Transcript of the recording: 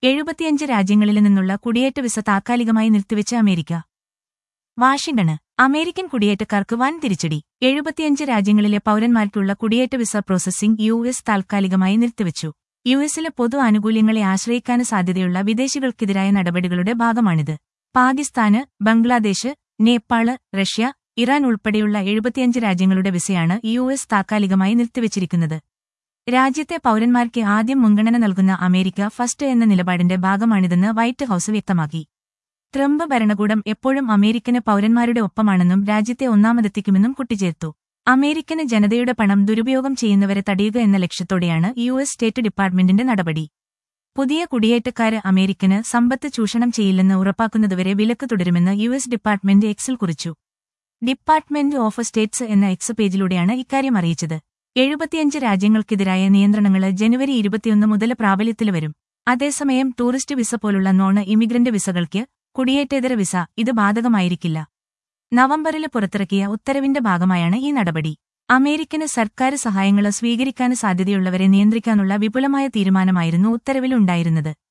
എഴുപത്തിയഞ്ച് രാജ്യങ്ങളിൽ നിന്നുള്ള കുടിയേറ്റ വിസ താൽക്കാലികമായി നിർത്തിവെച്ച അമേരിക്ക വാഷിംഗ്ടണ് അമേരിക്കൻ കുടിയേറ്റക്കാർക്ക് വൻ തിരിച്ചടി എഴുപത്തിയഞ്ച് രാജ്യങ്ങളിലെ പൗരന്മാർക്കുള്ള കുടിയേറ്റ വിസ പ്രോസസ്സിംഗ് യു എസ് താൽക്കാലികമായി നിർത്തിവച്ചു യു എസിലെ പൊതു ആനുകൂല്യങ്ങളെ ആശ്രയിക്കാൻ സാധ്യതയുള്ള വിദേശികൾക്കെതിരായ നടപടികളുടെ ഭാഗമാണിത് പാകിസ്ഥാന് ബംഗ്ലാദേശ് നേപ്പാള് റഷ്യ ഇറാൻ ഉൾപ്പെടെയുള്ള എഴുപത്തിയഞ്ച് രാജ്യങ്ങളുടെ വിസയാണ് യു എസ് താൽക്കാലികമായി നിർത്തിവച്ചിരിക്കുന്നത് രാജ്യത്തെ പൗരന്മാർക്ക് ആദ്യം മുൻഗണന നൽകുന്ന അമേരിക്ക ഫസ്റ്റ് എന്ന നിലപാടിന്റെ ഭാഗമാണിതെന്ന് വൈറ്റ് ഹൌസ് വ്യക്തമാക്കി ട്രംപ് ഭരണകൂടം എപ്പോഴും അമേരിക്കന് പൗരന്മാരുടെ ഒപ്പമാണെന്നും രാജ്യത്തെ ഒന്നാമതെത്തിക്കുമെന്നും കൂട്ടിച്ചേർത്തു അമേരിക്കന് ജനതയുടെ പണം ദുരുപയോഗം ചെയ്യുന്നവരെ തടയുക എന്ന ലക്ഷ്യത്തോടെയാണ് യു എസ് സ്റ്റേറ്റ് ഡിപ്പാർട്ട്മെന്റിന്റെ നടപടി പുതിയ കുടിയേറ്റക്കാര് അമേരിക്കന് സമ്പത്ത് ചൂഷണം ചെയ്യില്ലെന്ന് ഉറപ്പാക്കുന്നതുവരെ വിലക്ക് തുടരുമെന്ന് യു എസ് ഡിപ്പാർട്ട്മെന്റ് എക്സിൽ കുറിച്ചു ഡിപ്പാർട്ട്മെന്റ് ഓഫ് സ്റ്റേറ്റ്സ് എന്ന എക്സ് പേജിലൂടെയാണ് ഇക്കാര്യം അറിയിച്ചത് എഴുപത്തിയഞ്ച് രാജ്യങ്ങൾക്കെതിരായ നിയന്ത്രണങ്ങൾ ജനുവരി ഇരുപത്തിയൊന്ന് മുതൽ പ്രാബല്യത്തിൽ വരും അതേസമയം ടൂറിസ്റ്റ് വിസ പോലുള്ള നോൺ ഇമിഗ്രന്റ് വിസകൾക്ക് കുടിയേറ്റേതര വിസ ഇത് ബാധകമായിരിക്കില്ല നവംബറിൽ പുറത്തിറക്കിയ ഉത്തരവിന്റെ ഭാഗമായാണ് ഈ നടപടി അമേരിക്കന് സർക്കാർ സഹായങ്ങൾ സ്വീകരിക്കാൻ സാധ്യതയുള്ളവരെ നിയന്ത്രിക്കാനുള്ള വിപുലമായ തീരുമാനമായിരുന്നു ഉത്തരവിലുണ്ടായിരുന്നത്